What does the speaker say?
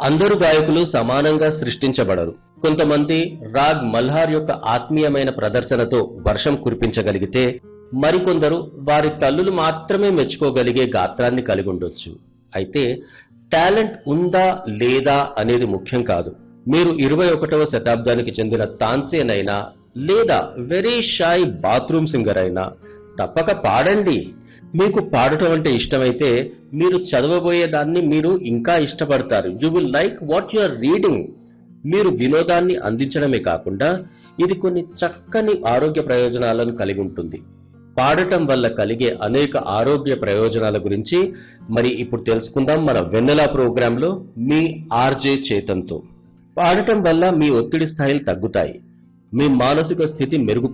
అందరు గాయకులు సమానంగా సృష్టించబడరు కొంతమంది రాగ్ మల్హార్ యొక్క ఆత్మీయమైన ప్రదర్శనతో వర్షం కురిపించగలిగితే మరికొందరు వారి తల్లులు మాత్రమే మెచ్చుకోగలిగే గాత్రాన్ని కలిగి ఉండొచ్చు అయితే టాలెంట్ ఉందా లేదా అనేది ముఖ్యం కాదు మీరు ఇరవై ఒకటవ శతాబ్దానికి చెందిన తాన్సేన్ అయినా లేదా వెరీ షాయ్ బాత్రూమ్ సింగర్ అయినా తప్పక పాడండి మీకు పాడటం అంటే ఇష్టమైతే మీరు చదవబోయే దాన్ని మీరు ఇంకా ఇష్టపడతారు you will like what you are reading మీరు వినోదాన్ని అందించడమే కాకుండా ఇది కొన్ని చక్కని ఆరోగ్య ప్రయోజనాలను కలిగి ఉంటుంది పాడటం వల్ల కలిగే అనేక ఆరోగ్య ప్రయోజనాల గురించి మరి ఇప్పుడు తెలుసుకుందాం మన వెన్నెలా ప్రోగ్రాంలో మీ ఆర్జే చేతంతో పాడటం వల్ల మీ ఒత్తిడి స్థాయిలు తగ్గుతాయి మీ మానసిక స్థితి మెరుగు